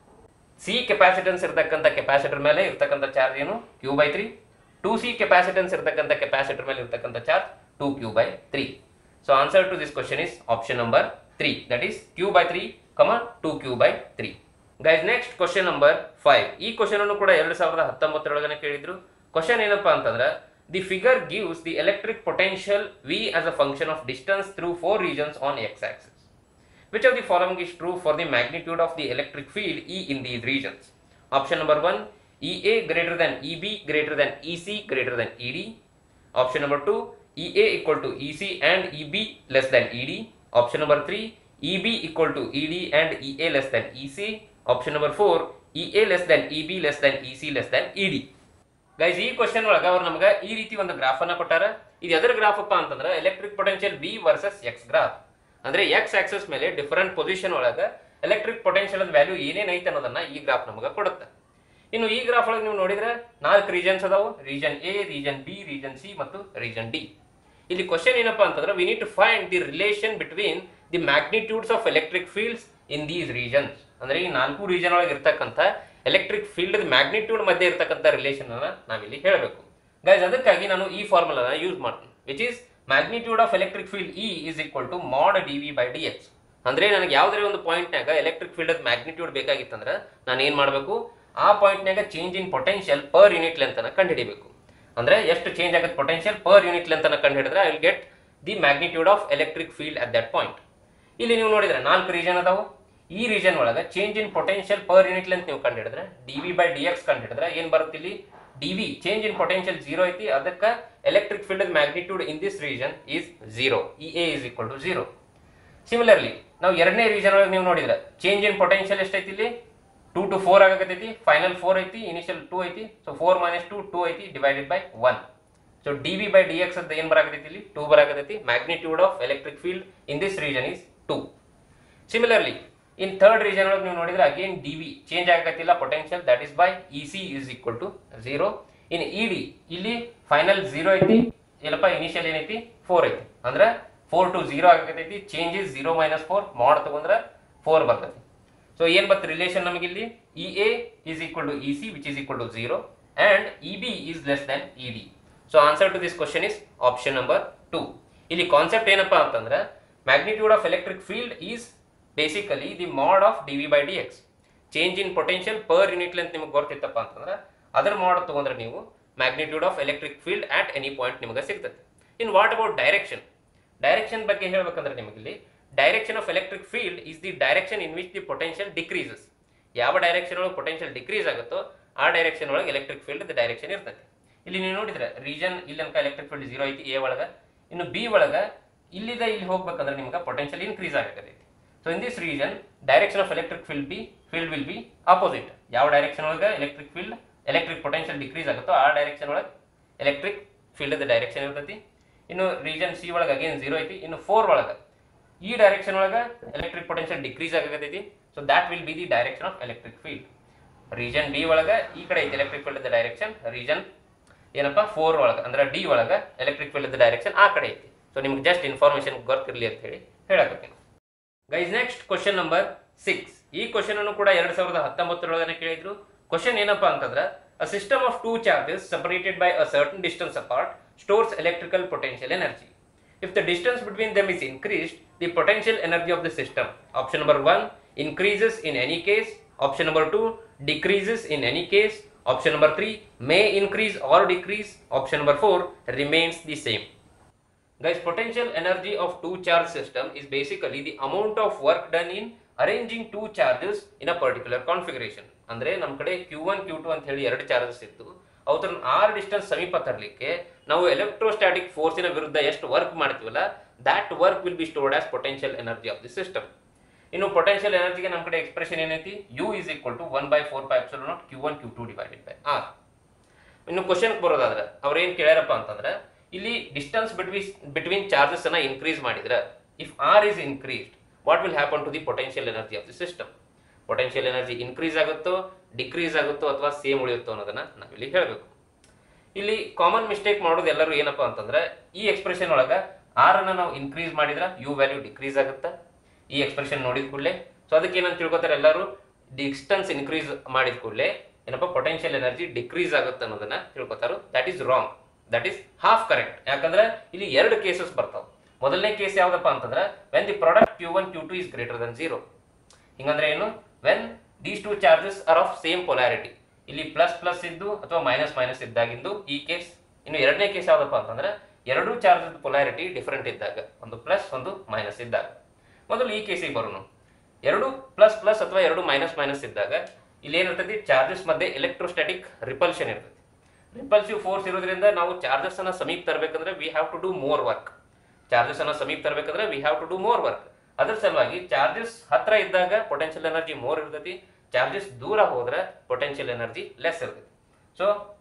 C capacitance ಇರ್ತಕ್ಕಂಥ capacitor ಮೇಲೆ ಇರ್ತಕ್ಕಂಥ charge ಏನು Q by three two C capacitance ಇರ್ತಕ್ಕಂಥ ಕೆಪಾಸಿಟರ್ ಮೇಲೆ ಇರ್ತಕ್ಕಂಥ charge two Q by three so answer to this question is option number three that is Q by three comma two Q by three guys next question number five ಈ question ಅನ್ನು ಕೂಡ ಎರಡು ಸಾವಿರದ ಹತ್ತೊಂಬತ್ತರೊಳಗನೆ ಕೇಳಿದ್ರು question ಏನಪ್ಪಾ ಅಂತಂದ್ರೆ the figure gives the electric potential V as a function of distance through four regions on X axis Which of the following is true for the magnitude of the electric field E in these regions? Option number 1 EA greater than EB greater than EC greater than ED. Option number 2 EA equal to EC and EB less than ED. Option number 3 EB equal to ED and EA less than EC. Option number 4 EA less than EB less than EC less than ED. Guys ಈ question ಒಳಗ ಅವ್ರು ನಮ್ಗೆ ಈ ರೀತಿ ಒಂದು graph ಅನ್ನ ಕೊಟ್ಟಾರ ಇದು ಎದರ ಗ್ರಾಫ್ ಅಪ್ಪ ಅಂತಂದ್ರೆ electric potential V versus X graph ಅಂದ್ರೆ ಎಕ್ಸ್ ಆಕ್ಸಸ್ ಮೇಲೆ ಡಿಫರೆಂಟ್ ಪೊಸಿಷನ್ ಒಳಗ ಎಲೆಕ್ಟ್ರಿಕ್ ಪೊಟೆನ್ಷಿಯಲ್ ವ್ಯಾಲ್ಯೂ ಏನೇನ್ ಐತೆ ಅನ್ನೋದನ್ನ ಈ ಗ್ರಾಫ್ ನಮಗೆ ಕೊಡುತ್ತೆ ಇನ್ನು ಈ ಗ್ರಾಫ್ ಒಳಗೆ ನೀವು ನೋಡಿದ್ರೆ ನಾಲ್ಕು ರೀಜನ್ಸ್ ಅದಾವು region A region B region C ಮತ್ತು ರೀಜನ್ ಡಿ ಇಲ್ಲಿ ಕ್ವಶನ್ ಏನಪ್ಪಾ ಅಂತಂದ್ರೆ we need to find the relation between the magnitudes of electric fields in these regions ಅಂದ್ರೆ ಈ ನಾಲ್ಕು ರೀಜನ್ ಒಳಗೆ ಇರ್ತಕ್ಕಂಥ ಎಲೆಕ್ಟ್ರಿಕ್ ಫೀಲ್ಡ್ ಮ್ಯಾಗ್ನಿಟ್ಯೂಡ್ ಮಧ್ಯೆ ಇರ್ತಕ್ಕಂಥ ರಿಲೇಷನ್ ಅನ್ನ ನಾವಿಲ್ಲಿ ಹೇಳಬೇಕು ಗೈಸ್ ಅದಕ್ಕಾಗಿ ನಾನು ಈ ಫಾರ್ಮುಲಾನ ಯೂಸ್ ಮಾಡ್ತೀನಿ which is magnitude of electric field E is equal to mod D V by D X ಅಂದ್ರೆ ನನಗೆ ಯಾವುದೇ ಒಂದು ಪಾಯಿಂಟ್ನಾಗ ಎಲೆಕ್ಟ್ರಿಕ್ ಫೀಲ್ಡ್ ಮ್ಯಾಗ್ನಿಟ್ಯೂಡ್ ಬೇಕಾಗಿತ್ತಂದ್ರೆ ನಾನು ಏನು ಮಾಡಬೇಕು ಆ ಪಾಯಿಂಟ್ನಾಗ change in potential per unit length ಅನ್ನ ಕಂಡುಹಿಡಿಬೇಕು ಅಂದ್ರೆ ಎಷ್ಟು ಚೇಂಜ್ ಆಗುತ್ತೆ ಪೊಟೆನ್ಷಿಯಲ್ ಪರ್ ಯೂನಿಟ್ ಲೆಂತ್ ಅನ್ನ ಕಂಡುಹಿಡಿದ್ರೆ I will get the magnitude of electric field at that point ಇಲ್ಲಿ ನೀವು ನೋಡಿದ್ರೆ ನಾಲ್ಕು ರೀಜನ್ ಅದಾವು ಈ ರೀಜನ್ ಒಳಗೆ change in potential per unit length ನೀವು ಕಂಡುಹಿಡಿದ್ರೆ D V by D X ಕಂಡುಹಿಡಿದ್ರೆ ಏನು ಬರುತ್ತೆ ಇಲ್ಲಿ D V change in potential zero ಐತಿ ಅದಕ್ಕೆ electric field magnitude in this region is zero E A is equal to zero similarly ನಾವು ಎರಡನೇ ರೀಜನ್ ಒಳಗೆ ನೀವು ನೋಡಿದ್ರೆ ಚೇಂಜ್ ಇನ್ ಪೊಟೆನ್ಷಿಯಲ್ ಎಷ್ಟೈತಿ ಇಲ್ಲಿ ಟೂ ಟು ಫೋರ್ ಆಗತೈತಿ ಫೈನಲ್ ಫೋರ್ ಐತಿ ಇನಿಷಿಯಲ್ ಟೂ ಐತಿ so four minus two two ಐತಿ divided by one so D V by D X ಅಂತ ಏನು ಬರಾಕತೈತಿ ಇಲ್ಲಿ ಟೂ ಬರಾಕತೈತಿ magnitude of electric field in this region is two similarly in third region ಒಳಗೆ ನೀವು ನೋಡಿದ್ರೆ ಅಗೇನ್ ಡಿ ವಿ ಚೇಂಜ್ ಆಗತ್ತಿಲ್ಲ potential that is by E C is equal to zero in E D ಇಲ್ಲಿ final zero ಐತಿ ಏನಪ್ಪ initial ಏನೈತಿ four ಐತಿ ಅಂದ್ರೆ ಫೋರ್ ಟು ಜೀರೋ ಆಗತೈತಿ change is zero minus four mod ತಗೊಂಡ್ರೆ ಫೋರ್ ಬರ್ತೈತಿ ಸೊ ಏನ್ ಬರ್ತದೆ ರಿಲೇಷನ್ ನಮಗೆ ಇಲ್ಲಿ E A is equal to E C which is equal to zero and E B is less than E D so answer to this question is option number two ಇಲ್ಲಿ concept ಏನಪ್ಪಾ ಅಂತಂದ್ರೆ magnitude of electric field is basically the mod of D V by D X change in potential per unit length ನಿಮಗೆ ಗೊತ್ತಿತ್ತಪ್ಪ ಅಂತಂದ್ರೆ ಅದರ mod ತಗೊಂಡ್ರೆ ನೀವು magnitude of electric field at any point ನಿಮಗೆ ಸಿಗ್ತದೆ in what about direction direction ಬಗ್ಗೆ ಹೇಳ್ಬೇಕಂದ್ರೆ ನಿಮಗೆ ಇಲ್ಲಿ direction of electric field is the direction in which the potential decreases ಯಾವ ಡೈರೆಕ್ಷನ್ ಒಳಗೆ ಪೊಟೆನ್ಷಿಯಲ್ ಡಿಕ್ರೀಸ್ ಆಗುತ್ತೋ ಆ ಡೈರೆಕ್ಷನ್ ಒಳಗೆ ಎಲೆಕ್ಟ್ರಿಕ್ ಫೀಲ್ಡ್ ಡೈರೆಕ್ಷನ್ ಇರ್ತದೆ ಇಲ್ಲಿ ನೀವು ನೋಡಿದ್ರೆ ರೀಜನ್ ಇಲ್ಲಿ ತನಕ ಎಲೆಕ್ಟ್ರಿಕ್ ಫೀಲ್ಡ್ ಜೀರೋ ಐತಿ ಎ ಒಳಗೆ ಇನ್ನು ಬಿ ಒಳಗೆ ಇಲ್ಲಿದ ಇಲ್ಲಿ ಹೋಗ್ಬೇಕಂದ್ರೆ ನಿಮ್ಗೆ ಪೊಟೆನ್ಷಿಯಲ್ ಇನ್ಕ್ರೀಸ್ ಆಗತೈತಿ so in this region direction of electric field be field will be opposite ಯಾವ ಡೈರೆಕ್ಷನ್ ಒಳಗೆ electric field electric potential decrease ಆಗುತ್ತೋ ಆ ಡೈರೆಕ್ಷನ್ ಒಳಗೆ ಎಲೆಕ್ಟ್ರಿಕ್ ಫೀಲ್ಡ್ ಡೈರೆಕ್ಷನ್ ಇರ್ತೈತಿ ಇನ್ನು ರೀಜನ್ ಸಿ ಒಳಗೆ ಅಗೇನ್ ಜೀರೋ ಐತಿ ಇನ್ನು ಫೋರ್ ಒಳಗೆ ಈ ಡೈರೆಕ್ಷನ್ ಒಳಗೆ ಎಲೆಕ್ಟ್ರಿಕ್ ಪೊಟೆನ್ಷಿಯಲ್ ಡಿಕ್ರೀಸ್ ಆಗತೈತಿ so that will be the direction of electric field region D ಒಳಗೆ ಈ ಕಡೆ ಐತಿ ಎಲೆಕ್ಟ್ರಿಕ್ ಫೀಲ್ಡ್ ಡೈರೆಕ್ಷನ್ ರೀಜನ್ ಏನಪ್ಪ ಫೋರ್ ಒಳಗೆ ಅಂದ್ರೆ ಡಿ ಒಳಗೆ ಎಲೆಕ್ಟ್ರಿಕ್ ಫೀಲ್ಡ್ ಡೈರೆಕ್ಷನ್ ಆ ಕಡೆ ಐತಿ ಸೊ ನಿಮ್ಗೆ ಜಸ್ಟ್ ಇನ್ಫಾರ್ಮೇಶನ್ ಗೊತ್ತಿರಲಿ ಅಂತ ಹೇಳಿ ಹೇಳಕತ್ತೀನಿ guys next question number six ಈ ಕ್ವಶನ್ ಅನ್ನು ಕೂಡ ಎರಡ್ ಸಾವಿರದ ಹತ್ತೊಂಬತ್ತರೊಳಗನೆ ಕೇಳಿದ್ರು ಕ್ವಶನ್ ಏನಪ್ಪಾ ಅಂತಂದ್ರೆ a system of two charges separated by a certain distance apart stores electrical potential energy If the distance between them is increased, the potential energy of the system, option number one, increases in any case, option number two, decreases in any case, option number three, may increase or decrease, option number four, remains the same. Guys, potential energy of two charge system is basically the amount of work done in arranging two charges in a particular configuration. ಅಂದ್ರೆ ನಮ್ಮ ಕಡೆ Q one Q to ಅಂತ ಹೇಳಿ ಎರಡು charges ಇತ್ತು ಅವ್ರ R distance ಸಮೀಪ ತರಲಿಕ್ಕೆ ನಾವು ಎಲೆಕ್ಟ್ರೋಸ್ಟಾಟಿಕ್ ಫೋರ್ಸಿನ ವಿರುದ್ಧ ಎಷ್ಟು ವರ್ಕ್ ಮಾಡ್ತೀವಲ್ಲ that work will be stored as potential energy of the system ಇನ್ನು ಪೊಟೆನ್ಷಿಯಲ್ ಎನರ್ಜಿಗೆ ನಮ್ಮ ಕಡೆ ಎಕ್ಸ್ಪ್ರೆಷನ್ ಏನೈತಿ U is equal to one by four by epsilon naught Q one Q two divided by R ಇನ್ನು question ಬರೋದಾದ್ರೆ ಅವ್ರು ಏನ್ ಕೇಳ್ಯಾರಪ್ಪ ಅಂತಂದ್ರೆ ಇಲ್ಲಿ ಡಿಸ್ಟೆನ್ಸ್ ಬಿಟ್ವೀನ್ ಬಿಟ್ವೀನ್ ಚಾರ್ಜಸ್ ಅನ್ನ ಇನ್ಕ್ರೀಸ್ ಮಾಡಿದ್ರೆ if R is increased what will happen to the potential energy of the system potential energy increase ಆಗುತ್ತೋ ಡಿಕ್ರೀಸ್ ಆಗುತ್ತೋ ಅಥವಾ ಸೇಮ್ ಉಳಿಯುತ್ತೋ ಅನ್ನೋದನ್ನ ನಾವಿಲ್ಲಿ ಹೇಳಬೇಕು ಇಲ್ಲಿ ಕಾಮನ್ ಮಿಸ್ಟೇಕ್ ಮಾಡೋದು ಎಲ್ಲರೂ ಏನಪ್ಪಾ ಅಂತಂದ್ರೆ ಈ ಎಕ್ಸ್ಪ್ರೆಷನ್ ಒಳಗ ಆರ್ ಅನ್ನ ನಾವು ಇನ್ಕ್ರೀಸ್ ಮಾಡಿದ್ರೆ ಯು ವ್ಯಾಲ್ಯೂ ಡಿಕ್ರೀಸ್ ಆಗುತ್ತಾ ಈ ಎಕ್ಸ್ಪ್ರೆಷನ್ ನೋಡಿದ ಕೂಡಲೇ ಸೊ ಅದಕ್ಕೆ ಏನಂತ ತಿಳ್ಕೊತಾರೆ ಎಲ್ಲರೂ ಡಿಸ್ಟೆನ್ಸ್ ಇನ್ಕ್ರೀಸ್ ಮಾಡಿದ ಕೂಡಲೇ ಏನಪ್ಪ ಪೊಟೆನ್ಷಿಯಲ್ ಎನರ್ಜಿ ಡಿಕ್ರೀಸ್ ಆಗುತ್ತೆ ಅನ್ನೋದನ್ನ ತಿಳ್ಕೊತಾರೋ that is wrong that is half correct ಯಾಕಂದ್ರೆ ಇಲ್ಲಿ ಎರಡು ಕೇಸಸ್ ಬರ್ತಾವ ಮೊದಲನೇ ಕೇಸ್ ಯಾವ್ದಪ್ಪ ಅಂತಂದ್ರೆ when the product Q one Q two is greater than zero ಹಿಂಗಂದ್ರೆ ಏನು when these two charges are of same polarity ಇಲ್ಲಿ ಪ್ಲಸ್ ಪ್ಲಸ್ ಇದ್ದು ಅಥವಾ ಮೈನಸ್ ಮೈನಸ್ ಇದ್ದಾಗಿಂದು ಈ ಕೇಸ್ ಇನ್ನು ಎರಡನೇ ಕೇಸ್ ಯಾವ್ದಪ್ಪ ಅಂತಂದ್ರೆ ಎರಡೂ ಚಾರ್ಜ್ ಪೊಲಾರಿಟಿ ಡಿಫರೆಂಟ್ ಇದ್ದಾಗ ಒಂದು ಪ್ಲಸ್ ಒಂದು ಮೈನಸ್ ಇದ್ದಾಗ ಮೊದಲು ಈ ಕೇಸಿಗೆ ಬರೋಣ ಎರಡು ಪ್ಲಸ್ ಪ್ಲಸ್ ಅಥವಾ ಎರಡು ಮೈನಸ್ ಮೈನಸ್ ಇದ್ದಾಗ ಇಲ್ಲಿ ಏನಿರ್ತೈತಿ ಚಾರ್ಜಸ್ ಮಧ್ಯೆ ಎಲೆಕ್ಟ್ರೋಸ್ಟಾಟಿಕ್ ರಿಪಲ್ಷನ್ ಇರ್ತೈತಿ ರಿಪಲ್ಸಿವ್ ಫೋರ್ಸ್ ಇರೋದ್ರಿಂದ ನಾವು ಚಾರ್ಜಸ್ ಅನ್ನ ಸಮೀಪ ತರಬೇಕಂದ್ರೆ we have to do more work charges ಅನ್ನ ಸಮೀಪ ತರಬೇಕಂದ್ರೆ we have to do more work ಅದ್ರ ಸಲುವಾಗಿ ಚಾರ್ಜಸ್ ಹತ್ರ ಇದ್ದಾಗ ಪೊಟೆನ್ಷಿಯಲ್ ಎನರ್ಜಿ ಮೋರ್ ಇರ್ತೈತಿ ಚಾರ್ಜಸ್ ದೂರ ಹೋದ್ರೆ ಪೊಟೆನ್ಷಿಯಲ್ ಎನರ್ಜಿ ಲೆಸ್ ಇರ್ತೈತಿ so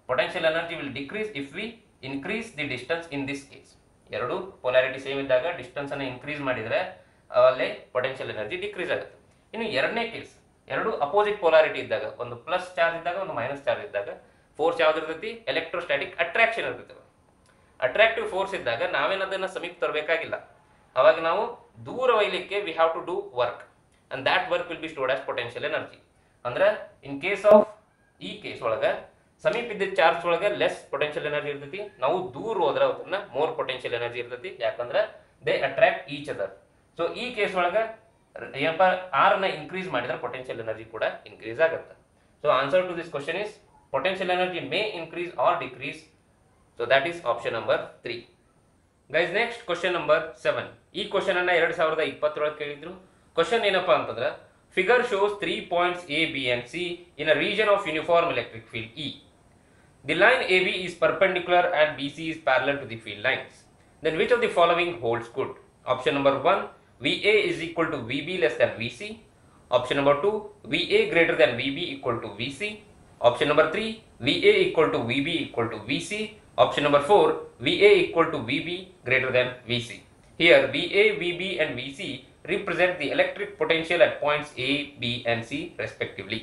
potential energy will decrease if we increase the distance in this case ಎರಡು ಪೊಲಾರಿಟಿ ಸೇಮ್ ಇದ್ದಾಗ ಡಿಸ್ಟೆನ್ಸ್ ಅನ್ನು ಇನ್ಕ್ರೀಸ್ ಮಾಡಿದ್ರೆ ಅಲ್ಲೇ ಪೊಟೆನ್ಷಿಯಲ್ ಎನರ್ಜಿ ಡಿಕ್ರೀಸ್ ಆಗುತ್ತೆ ಇನ್ನು ಎರಡನೇ ಕೇಸ್ ಎರಡು ಅಪೋಸಿಟ್ ಪೊಲಾರಿಟಿ ಇದ್ದಾಗ ಒಂದು ಪ್ಲಸ್ ಚಾರ್ಜ್ ಇದ್ದಾಗ ಒಂದು ಮೈನಸ್ ಚಾರ್ಜ್ ಇದ್ದಾಗ ಫೋರ್ಸ್ ಯಾವ್ದು ಇರ್ತೈತಿ ಎಲೆಕ್ಟ್ರೋಸ್ಟ್ಯಾಟಿಕ್ ಅಟ್ರಾಕ್ಷನ್ ಇರ್ತೈತಿ ಅಟ್ರಾಕ್ಟಿವ್ ಫೋರ್ಸ್ ಇದ್ದಾಗ ನಾವೇನು ಅದನ್ನ ಸಮೀಪ ತರಬೇಕಾಗಿಲ್ಲ ಅವಾಗ ನಾವು ದೂರ ಒಯ್ಲಿಕ್ಕೆ we have to do work and that work will be stored as potential energy ಅಂದ್ರೆ ಇನ್ ಕೇಸ್ ಆಫ್ ಈ ಕೇಸ್ ಒಳಗ ಸಮೀಪ ಇದ್ದ ಚಾರ್ಜ್ ಒಳಗೆ ಲೆಸ್ ಪೊಟೆನ್ಷಿಯಲ್ ಎನರ್ಜಿ ಇರ್ತೈತಿ ನಾವು ದೂರ ಹೋದ್ರೆ ಅದನ್ನ ಮೋರ್ ಪೊಟೆನ್ಷಿಯಲ್ ಎನರ್ಜಿ ಇರ್ತೈತಿ ಯಾಕಂದ್ರೆ they attract each other so ಈ ಕೇಸ್ ಒಳಗ ಏನಪ್ಪ ಆರ್ ನ ಇನ್ಕ್ರೀಸ್ ಮಾಡಿದ್ರೆ ಪೊಟೆನ್ಷಿಯಲ್ ಎನರ್ಜಿ ಕೂಡ ಇನ್ಕ್ರೀಸ್ ಆಗುತ್ತೆ so answer to this question is potential energy may increase or decrease so that is option number three guys next question number seven ಈ question ಅನ್ನ ಎರಡ್ ಸಾವಿರದ ಇಪ್ಪತ್ತರೊಳಗೆ ಕೇಳಿದ್ರು ಕ್ವಶನ್ ಏನಪ್ಪಾ ಅಂತಂದ್ರೆ figure shows three points A B and C in a region of uniform electric field E The line AB is perpendicular and BC is parallel to the field lines. Then which of the following holds good? Option number 1, VA is equal to VB less than VC. Option number 2, VA greater than VB equal to VC. Option number 3, VA equal to VB equal to VC. Option number 4, VA equal to VB greater than VC. Here VA, VB and VC represent the electric potential at points A, B and C respectively.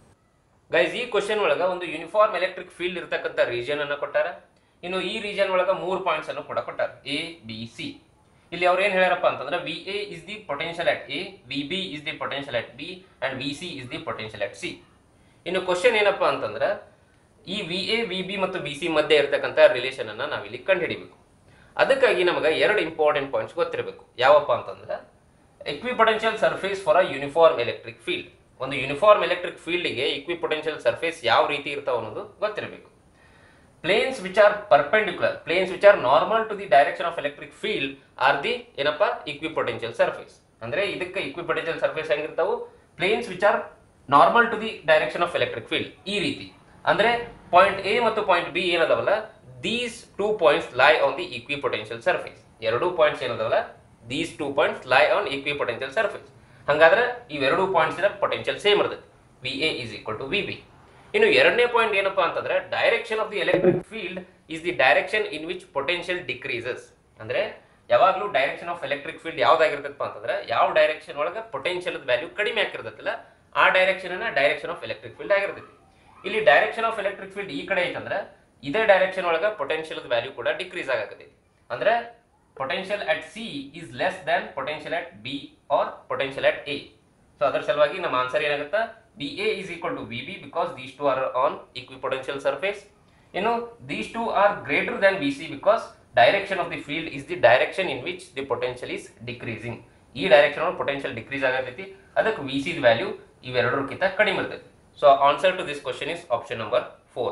Guys ಈ question ಒಳಗ ಒಂದು uniform electric field ಇರತಕ್ಕಂಥ region ಅನ್ನ ಕೊಟ್ಟಾರ ಇನ್ನು ಈ region ಒಳಗ ಮೂರು ಪಾಯಿಂಟ್ಸ್ ಅನ್ನು ಕೂಡ ಕೊಟ್ಟಾರ ಎ ಬಿ ಸಿ ಇಲ್ಲಿ ಅವ್ರು ಏನ್ ಹೇಳ್ಯಾರಪ್ಪ ಅಂತಂದ್ರೆ V A is the potential at A V B is the potential at B and V C is the potential at C ಇನ್ನು ಕ್ವಶನ್ ಏನಪ್ಪಾ ಅಂತಂದ್ರೆ ಈ ವಿ ಎ ವಿ ಬಿ ಮತ್ತು ಬಿ ಸಿ ಮಧ್ಯೆ ಇರತಕ್ಕಂಥ ರಿಲೇಷನ್ ಅನ್ನ ನಾವಿಲ್ಲಿ ಕಂಡುಹಿಡಿಬೇಕು ಅದಕ್ಕಾಗಿ ನಮಗೆ ಎರಡು ಇಂಪಾರ್ಟೆಂಟ್ ಪಾಯಿಂಟ್ಸ್ ಗೊತ್ತಿರಬೇಕು ಯಾವಪ್ಪ ಅಂತಂದ್ರೆ equipotential surface for a uniform electric field ಒಂದು ಯೂನಿಫಾರ್ಮ್ ಎಲೆಕ್ಟ್ರಿಕ್ ಫೀಲ್ಡ್ಗೆ ಇಕ್ವಿಪೊಟೆನ್ಷಿಯಲ್ ಸರ್ಫೇಸ್ ಯಾವ ರೀತಿ ಇರ್ತಾವ ಅನ್ನೋದು ಗೊತ್ತಿರಬೇಕು planes which are perpendicular planes which are normal to the direction of electric field are the ಏನಪ್ಪಾ ಇಕ್ವಿಪೊಟೆನ್ಷಿಯಲ್ ಸರ್ಫೇಸ್ ಅಂದ್ರೆ ಇದಕ್ಕೆ ಇಕ್ವಿಪೊಟೆನ್ಷಿಯಲ್ ಸರ್ಫೇಸ್ ಹೆಂಗಿರ್ತಾವು planes which are normal to the direction of electric field ಈ ರೀತಿ ಅಂದ್ರೆ ಪಾಯಿಂಟ್ ಎ ಮತ್ತು point B ಏನದವಲ್ಲ these two points lie on the equipotential surface ಎರಡು ಪಾಯಿಂಟ್ಸ್ ಏನದವಲ್ಲ these two points lie on equipotential surface ಹಂಗಾದ್ರೆ ಇವೆರಡು ಪಾಯಿಂಟ್ಸ್ ಪೊಟೆನ್ಷಿಯಲ್ ಸೇಮ್ ಇರ್ತದೆ V A is equal to V B ಇನ್ನು ಎರಡನೇ ಪಾಯಿಂಟ್ ಏನಪ್ಪಾ ಅಂತಂದ್ರೆ direction of the electric field is the direction in which potential decreases ಅಂದ್ರೆ ಯಾವಾಗಲೂ ಡೈರೆಕ್ಷನ್ ಆಫ್ ಎಲೆಕ್ಟ್ರಿಕ್ ಫೀಲ್ಡ್ ಯಾವ್ದಾಗಿರ್ತದಪ್ಪ ಅಂತಂದ್ರೆ ಯಾವ ಡೈರೆಕ್ಷನ್ ಒಳಗೆ ಪೊಟೆನ್ಷಿಯಲ್ ವ್ಯಾಲ್ಯೂ ಕಡಿಮೆ ಆಗಿರ್ತೈತಲ್ಲ ಆ ಡೈರೆಕ್ಷನ್ ಅನ್ನ ಡೈರೆಕ್ಷನ್ ಆಫ್ ಎಲೆಕ್ಟ್ರಿಕ್ ಫೀಲ್ಡ್ ಆಗಿರ್ತೈತಿ ಇಲ್ಲಿ ಡೈರೆಕ್ಷನ್ ಆಫ್ ಎಲೆಕ್ಟ್ರಿಕ್ ಫೀಲ್ಡ್ ಈ ಕಡೆ ಐತಂದ್ರೆ ಇದೇ ಡೈರೆಕ್ಷನ್ ಒಳಗೆ ಪೊಟೆನ್ಷಿಯಲ್ ವ್ಯಾಲ್ಯೂ ಕೂಡ ಡಿಕ್ರೀಸ್ ಆಗತೈತಿ ಅಂದ್ರೆ potential at C is less than potential at B or potential at A so ಅದರ ಸಲುವಾಗಿ ನಮ್ಮ ಆನ್ಸರ್ ಏನಾಗುತ್ತಾ B A is equal to V B because these two are on equipotential surface ಇನ್ನು these two are greater than V C because direction of the field is the direction in which the potential is decreasing ಈ direction ಒಳಗೆ potential decrease ಆಗತೈತಿ ಅದಕ್ಕೆ V C value ಇವೆರಡರಕ್ಕಿಂತ ಕಡಿಮೆ ಇರ್ತೈತಿ so answer to this question is option number four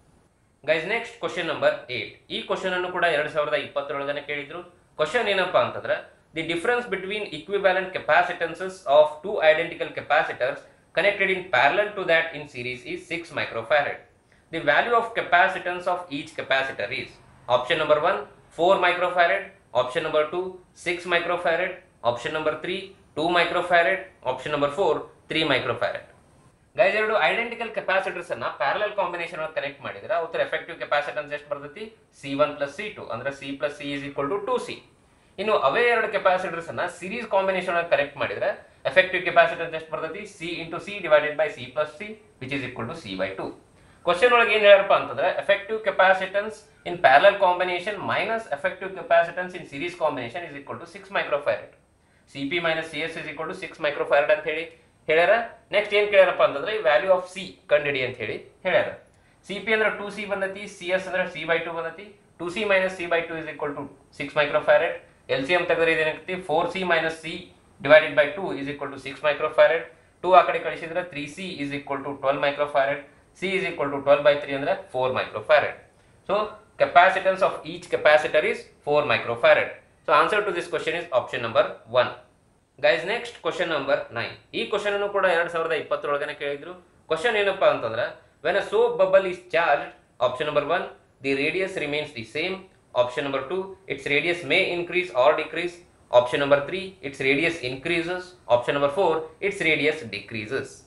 guys next question number eight ಈ question ಅನ್ನು ಕೂಡ ಎರಡ್ ಸಾವಿರದ ಇಪ್ಪತ್ತರೊಳಗನೆ ಕೇಳಿದ್ರು ಕ್ವಶನ್ ಏನಪ್ಪಾ ಅಂತಂದ್ರೆ the difference between equivalent capacitances of two identical capacitors connected in parallel to that in series is 6 microfarad. The value of capacitance of each capacitor is option number 1 4 microfarad, option number 2 6 microfarad, option number 3 2 microfarad, option number 4 3 microfarad. Guys ಎರಡು identical capacitors ಅನ್ನ parallel combination connect ಮಾಡಿದ್ರೆ ಅವತ್ತರ effective capacitance ಎಷ್ಟು ಬರ್ತೈತಿ C one plus C two ಅಂದ್ರೆ C plus C is equal to two C ಇನ್ನು ಅವೇ ಎರಡು ಕೆಪಾಸಿಟರ್ಸ್ ಅನ್ನ ಸೀರೀಸ್ ಕಾಂಬಿನೇಷನ್ ಕನೆಕ್ಟ್ ಮಾಡಿದ್ರೆ ಎಫೆಕ್ಟಿವ್ ಕೆಪಾಸಿಟನ್ಸ್ ಎಷ್ಟು ಬರ್ತೈತಿ C into C divided by C plus C which is equal to C by two question ಒಳಗೆ ಏನ್ ಹೇಳ್ಯಾರಪ್ಪ ಅಂತಂದ್ರೆ effective capacitance in parallel combination minus effective capacitance in series combination is equal to six microfarad C P minus C S is equal to six microfarad ಅಂತ ಹೇಳಿ ಹೇಳ್ಯಾರ next ಏನ್ ಕೇಳ್ಯಾರಪ್ಪ ಅಂತಂದ್ರೆ ವ್ಯಾಲ್ಯೂ ಆಫ್ ಸಿ ಕಂಡಿಡಿ ಅಂತ ಹೇಳಿ ಹೇಳ್ಯಾರ ಸಿ ಪಿ ಅಂದ್ರೆ ಟು ಸಿ ಬಂದತಿ ಸಿ ಎಸ್ ಅಂದ್ರೆ ಸಿ ಬೈ ಟು ಬಂದತಿ two C minus C by two is equal to six microfarad L C M ತೆಗೆದ್ರೆ ಇದೇನಾಗ್ತಿ four C minus C divided by two is equal to six microfarad two ಆ ಕಡೆ ಕಳಿಸಿದ್ರೆ three C is equal to twelve microfarad C is equal to twelve by three ಅಂದ್ರೆ four microfarad so capacitance of each capacitor is four microfarad so answer to this question is option number one guys next question number nine ಈ question ಅನ್ನು ಕೂಡ ಎರಡ್ ಸಾವಿರದ ಇಪ್ಪತ್ತರೊಳಗನೆ ಕೇಳಿದ್ರು question ಏನಪ್ಪಾ ಅಂತಂದ್ರೆ when a soap bubble is charge option number one the radius remains the same option number two its radius may increase or decrease option number three its radius increases option number four its radius decreases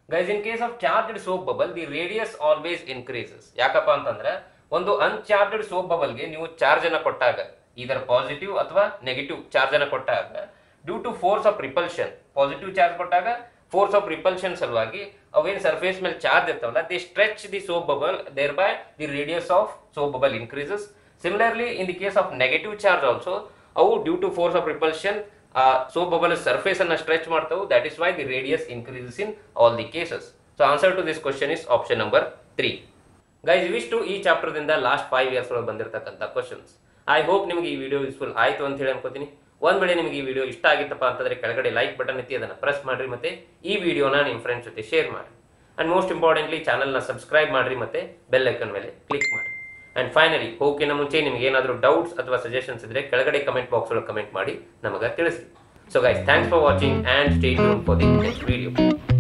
guys in case of charged soap bubble the radius always increases ಯಾಕಪ್ಪ ಅಂತಂದ್ರೆ ಒಂದು uncharged soap ಬಬಲ್ಗೆ ನೀವು charge ಅನ್ನ ಕೊಟ್ಟಾಗ ಇದರ positive ಅಥವಾ negative charge ಅನ್ನ ಕೊಟ್ಟಾಗ due to force of repulsion positive charge ಕೊಟ್ಟಾಗ ಫೋರ್ಸ್ ಆಫ್ ರಿಪಲ್ಷನ್ ಸಲುವಾಗಿ ಅವೇನು ಸರ್ಫೇಸ್ ಮೇಲೆ ಚಾರ್ಜ್ ಇರ್ತಾವಲ್ಲ the stretch the soap bubble there by the radius of soap bubble increases similarly in the case of negative charge also ಅವು due to force of repulsion ಆ soap bubble surface ಅನ್ನ stretch ಮಾಡ್ತಾವು that is why the radius increases in all the cases so answer to this question is option number three guys ಇವಿಷ್ಟು ಈ chapter ದಿಂದ last five years ಒಳಗೆ ಬಂದಿರತಕ್ಕಂಥ questions I hope ನಿಮಗೆ ಈ video useful ಆಯ್ತು ಅಂತ ಹೇಳಿ ಅನ್ಕೋತೀನಿ ಒಂದ್ ವೇಳೆ ನಿಮಗೆ ಈ ವಿಡಿಯೋ ಇಷ್ಟ ಆಗಿತ್ತಪ್ಪ ಅಂತಂದ್ರೆ ಕೆಳಗಡೆ ಲೈಕ್ ಬಟನ್ ಐತಿ ಅದನ್ನ ಪ್ರೆಸ್ ಮಾಡ್ರಿ ಮತ್ತೆ ಈ ವಿಡಿಯೋನ ನಿಮ್ಮ ಫ್ರೆಂಡ್ಸ್ ಜೊತೆ ಶೇರ್ ಮಾಡಿ ಅಂಡ್ ಮೋಸ್ಟ್ ಇಂಪಾರ್ಟೆಂಟ್ಲಿ ಚಾನಲ್ನ ಸಬ್ಸ್ಕ್ರೈಬ್ ಮಾಡ್ರಿ ಮತ್ತೆ ಬೆಲ್ ಐಕನ್ ಮೇಲೆ ಕ್ಲಿಕ್ ಮಾಡಿ ಅಂಡ್ ಫೈನಲಿ ಹೋಗಿನ ಮುಂಚೆ ನಿಮ್ಗೆ ಏನಾದರೂ ಡೌಟ್ಸ್ ಅಥವಾ ಸಜೆಷನ್ಸ್ ಇದ್ರೆ ಕೆಳಗಡೆ ಕಮೆಂಟ್ ಬಾಕ್ಸ್ ಒಳಗೆ ಕಮೆಂಟ್ ಮಾಡಿ ನಮಗೆ ತಿಳಿಸಿ so guys thanks for watching and stay tune for the next video